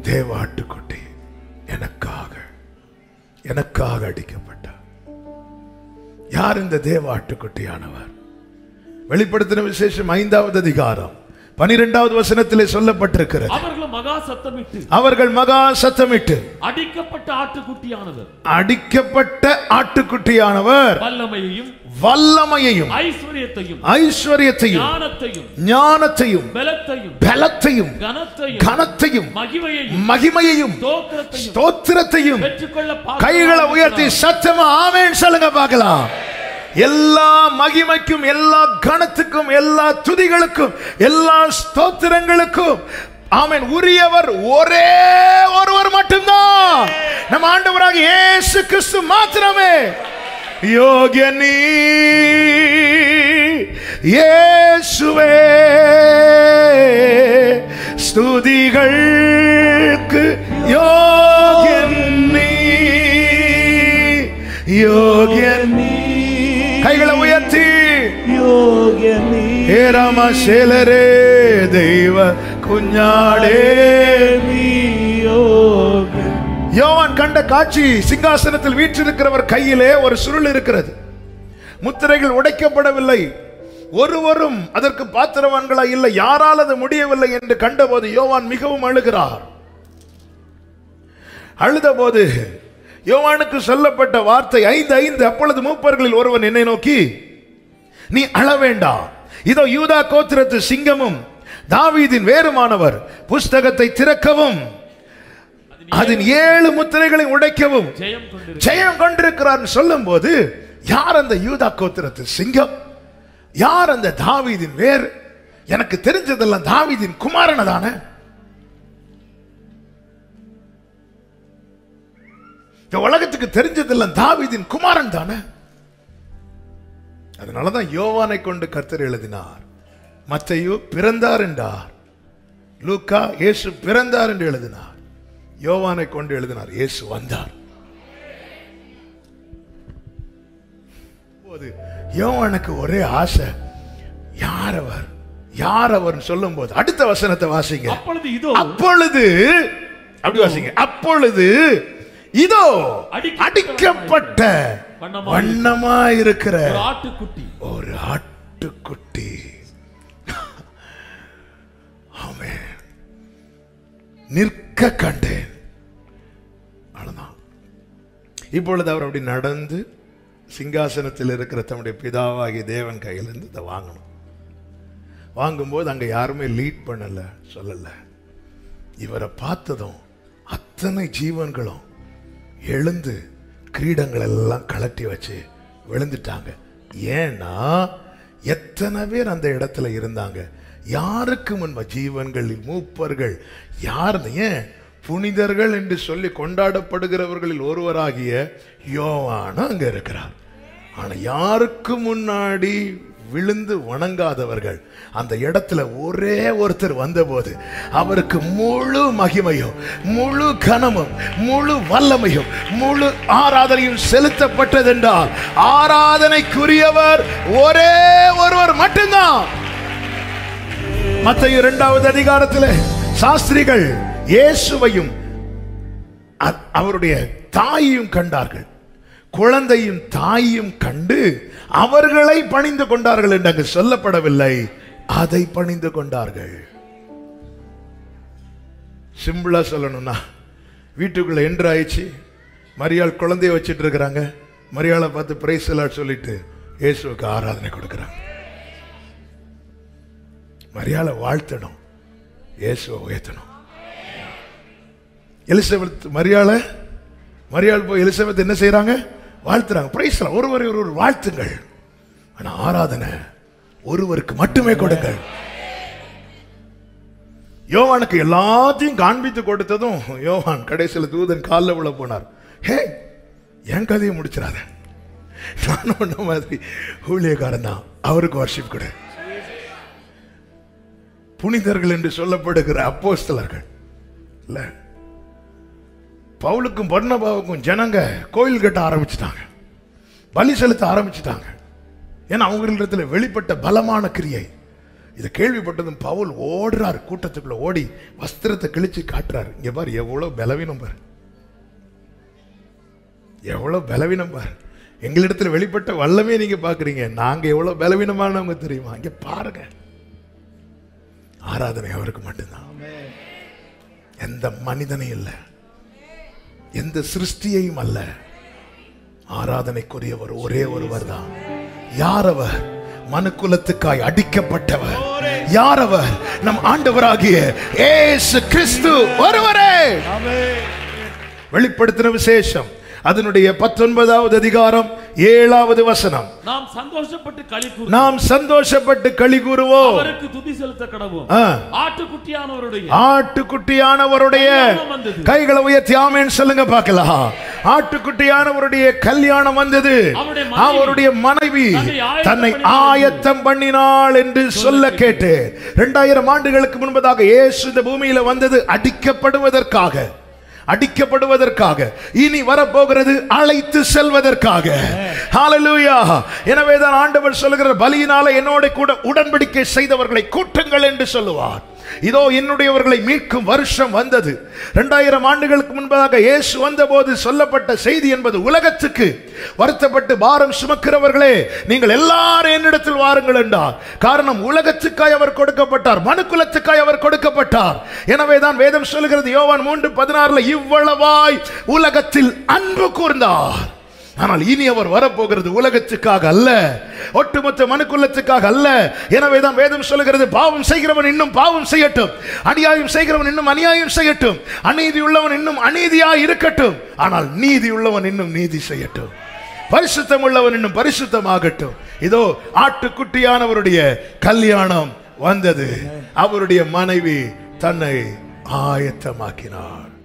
தேவ ஆட்டுக்குட்டி எனக்காக எனக்காக அடிக்கப்பட்டார் யார் இந்த தேவ ஆட்டுக்குட்டியானவர் வெளிப்படுத்தின விசேஷம் ஐந்தாவது அதிகாரம் பனிரெண்டாவது வசனத்திலே சொல்லப்பட்டிருக்கிறது அவர்களும் மகா சத்தமிட்டு அவர்கள் மகா சத்தமிட்டு அடிக்கப்பட்ட ஆட்டுக்குட்டியானவர் அடிக்கப்பட்ட ஆட்டுக்குட்டியானவர் வல்லமையையும் வல்லமையையும் ஐஸ்வர்யத்தையும் ஐஸ்வர்யத்தையும் ஞானத்தையும் ஞானத்தையும் பலத்தையும் பலத்தையும் கனத்தையும் கனத்தையும் மகிமையையும் மகிமையையும் தோத்திரத்தையும் ஸ்தோத்திரத்தையும் பெற்றுக்கொள்ள கைகளை உயர்த்தி சத்தமா ஆமென் சொல்லுங்க பார்க்கலாம் எல்லா மகிமைக்கும் எல்லா கணத்துக்கும் எல்லா துதிகளுக்கும் எல்லா ஸ்தோத்திரங்களுக்கும் ஆமென் உரியவர் ஒரே ஒருவர் மட்டும்தான் நம்ம ஆண்டவராக இயேசு கிறிஸ்து மாத்திரமே யோகிய நீ இயேசுவே ஸ்துதிகளுக்கு யோகியன் நீ யோகியன் நீ கைகளை உயர்த்தி ஏராம சேலரே தெய்வ குഞ്ഞാടേ யோவான் கண்ட காட்சி சிங்காசனத்தில் வீற்றிருக்கிறவர் கையிலே ஒரு சுருள் இருக்கிறது முத்திரைகள் உடைக்கப்படவில்லை ஒருவரும் அதற்கு பாத்திரவான்களா இல்லை யாரால் அது முடியவில்லை என்று கண்டபோது யோவான் மிகவும் அழுகிறார் அழுதபோது யோவானுக்கு சொல்லப்பட்ட வார்த்தை ஐந்து ஐந்து அப்பொழுது மூப்பர்களில் ஒருவன் என்னை நோக்கி நீ அழ வேண்டாம் இதோ யூதா கோத்திரத்து சிங்கமும் தாவீதின் வேறுமானவர் புஸ்தகத்தை திறக்கவும் அதன் ஏழு முத்திரைகளை உடைக்கவும் ஜெயம் கொண்டிரு ஜெயம் கொண்டிருக்கிறார் சொல்லும் போது யார் அந்த யூதா கோத்திரத்து சிங்கம் யார் அந்த தாவீதின் வேர் எனக்கு தெரிஞ்சதெல்லாம் தாவீதின் குமாரன தானே இந்த உலகத்துக்கு தெரிஞ்சதெல்லாம் தாவீதின் குமாரன் தானே அதனாலதான் யோவானை கொண்டு கர்த்தர் எழுதினார் மத்தையோ பிறந்தார் என்றார் லூக்கா இயேசு பிறந்தார் என்று எழுதினார் யோவானை கொண்டு எழுதினார் இயேசு வந்தார் போது யோவானுக்கு ஒரே ஆசை யார் அவர் யார் அவர் சொல்லும் போது அடுத்த வசனத்தை வாசிங்க அப்பொழுது இதோ அப்பொழுது அப்படி வாசிங்க அப்பொழுது இதோ அடிக்கப்பட்ட அடிக்கப்பட்ட வண்ணமாய் வண்ணமா இருக்கிற ஒரு ஆட்டுக்குட்டி ஒரு ஆட்டுக்குட்டி ஆமென் நிற்க கண்டேன் அவ்வளவுதான் இப்பொழுது அவர் அப்படி நடந்து சிங்காசனத்தில் இருக்கிற தம்முடைய பிதாவாகிய தேவன் கையிலிருந்து இதை வாங்கணும் வாங்கும்போது அங்க யாருமே லீட் பண்ணல சொல்லல இவரை பார்த்ததும் அத்தனை ஜீவன்களும் எழுந்து கிரீடங்கள் எல்லாம் கலட்டி வச்சு விழுந்துட்டாங்க ஏன்னா எத்தனை பேர் அந்த இடத்துல இருந்தாங்க யாருக்கு முன்பு ஜீவன்களில் மூப்பர்கள் யார் ஏன் புனிதர்கள் என்று சொல்லி கொண்டாடப்படுகிறவர்களில் ஒருவராகிய யோவான அங்க இருக்கிறார் ஆனா யாருக்கு முன்னாடி விழுந்து வணங்காதவர்கள் அந்த இடத்துல ஒரே ஒருத்தர் வந்தபோது அவருக்கு முழு மகிமையும் முழு கனமும் முழு வல்லமையும் முழு ஆராதனையும் செலுத்தப்பட்டதென்றால் ஆராதனைக்குரியவர் ஒரே ஒருவர் மட்டும்தான் மத்திய இரண்டாவது அதிகாரத்தில் சாஸ்திரிகள் இயேசுவையும் அ- அவருடைய தாயையும் கண்டார்கள் குழந்தையும் தாயையும் கண்டு அவர்களை பணிந்து கொண்டார்கள் என்று அங்கு சொல்லப்படவில்லை அதை பணிந்து கொண்டார்கள் சிம்பிளா சொல்லணும்னா வீட்டுக்குள்ள என்ட்ரு ஆயிடுச்சு மரியாள் குழந்தைய வச்சிட்டு இருக்கிறாங்க மரியாளை பார்த்து பிரைஸ் எல்லாம் சொல்லிட்டு இயேசுவுக்கு ஆராதனை கொடுக்குறாங்க மரியாதை வாழ்த்தணும் இயேசுவை உயர்த்தணும் எலிசபெத் மரியாதை மரியாள் போய் எலிசபெத் என்ன செய்றாங்க வாழ்த்துறாங்க பிரைஸ்லாம் ஒருவரை ஒருவர் வாழ்த்துங்கள் ஆனா ஆராதனை ஒருவருக்கு மட்டுமே கொடுங்கள் யோவானுக்கு எல்லாத்தையும் காண்பித்து கொடுத்ததும் யோவான் கடைசியில் தூதன் காலில் விழ போனார் ஹே என் கதையை முடிச்சிடாத நானும் ஒன்ன மாதிரி ஊழியக்காரன் தான் அவருக்கு வர்ஷிப் கொடு புனிதர்கள் என்று சொல்லப்படுகிற அப்போஸ்தலர்கள் இல்ல பவுலுக்கும் பர்ணபாவுக்கும் ஜனங்க கோயில் கட்ட ஆரம்பிச்சிட்டாங்க பலி செலுத்த ஆரம்பிச்சிட்டாங்க ஏன்னா அவங்களிடத்துல வெளிப்பட்ட பலமான கிரியை இதை கேள்விப்பட்டதும் பவுல் ஓடுறார் கூட்டத்துக்குள்ள ஓடி வஸ்திரத்தை கிழிச்சு காட்டுறாரு இங்க பாரு எவ்வளவு பலவீனம் பாரு எவ்வளவு பலவீனம் பாரு எங்களிடத்துல வெளிப்பட்ட வல்லமே நீங்க பாக்குறீங்க நாங்க எவ்வளவு பலவீனமானவங்க தெரியுமா இங்க பாருங்க ஆராதனை அவருக்கு மட்டும்தான் எந்த மனிதனையும் இல்ல எந்த சிருஷ்டியையும் அல்ல ஆராதனைக்குரியவர் ஒரே ஒருவர் தான் யார் அவர் மனுக்குலத்துக்காய் அடிக்கப்பட்டவர் யார் அவர் நம் ஆண்டவராகிய ஏசு கிறிஸ்து ஒருவரே வெளிப்படுத்தின விசேஷம் அதனுடைய பத்தொன்பதாவது அதிகாரம் ஏழாவது வசனம் நாம் சந்தோஷப்பட்டு களி கூறி நாம் சந்தோஷப்பட்டு களி கூறுவோம் அவருக்கு துதி செலுத்த கடவோம் ஆ. ஆட்டுக்குட்டியானவருடைய ஆட்டுக்குட்டியானவருடைய கல்யாணம் வந்தது. கைகளை உயர்த்தி ஆமேன்னு சொல்லுங்க பார்க்கலாம் ஆட்டுக்குட்டியானவருடைய கல்யாணம் வந்தது அவருடைய மனைவி அவருடைய மனைவி தன்னை ஆயத்தம் தன்னை பண்ணினாள் ஆயத்தம் பண்ணினாள் என்று சொல்ல கேட்டு இரண்டாயிரம் ஆண்டுகளுக்கு முன்பதாக இயேசு இந்த பூமியில வந்தது அடிக்கப்படுவதற்காக அடிக்கப்படுவதற்காக இனி வரப்போகிறது அழைத்து செல்வதற்காக ஹalleluya எனவே தான் ஆண்டவர் சொல்லுகிற பலியினால என்னோட கூட உடன்படிக்கை செய்தவர்களை கூட்டுங்கள் என்று சொல்லுவார் இதோ என்னுடையவர்களை மீட்கும் வருஷம் வந்தது இரண்டாயிரம் ஆண்டுகளுக்கு முன்பதாக இயேசு வந்தபோது சொல்லப்பட்ட செய்தி என்பது உலகத்துக்கு வருத்தப்பட்டு பாரம் சுமக்கிறவர்களே நீங்கள் எல்லாரும் என்னிடத்தில் வாருங்கள் என்றார் காரணம் உலகத்துக்காய் அவர் கொடுக்கப்பட்டார் மனுக்குலத்துக்காய் அவர் கொடுக்கப்பட்டார் எனவே தான் வேதம் சொல்லுகிறது யோவான் மூன்று பதினாறுல இவ்வளவாய் உலகத்தில் அன்பு கூர்ந்தார் ஆனால் இனி அவர் வரப்போகிறது உலகத்துக்காக அல்ல ஒட்டுமொத்த மனுக்குலத்துக்காக அல்ல எனவே தான் வேதம் சொல்லுகிறது பாவம் செய்கிறவன் இன்னும் பாவம் செய்யட்டும் அநியாயம் செய்கிறவன் இன்னும் அநியாயம் செய்யட்டும் அநீதி உள்ளவன் இன்னும் அநீதியாய் இருக்கட்டும் ஆனால் நீதி உள்ளவன் இன்னும் நீதி செய்யட்டும் பரிசுத்தம் உள்ளவன் இன்னும் பரிசுத்தமாகட்டும் இதோ ஆட்டுக்குட்டியானவருடைய கல்யாணம் வந்தது அவருடைய மனைவி தன்னை ஆயத்தமாக்கினார்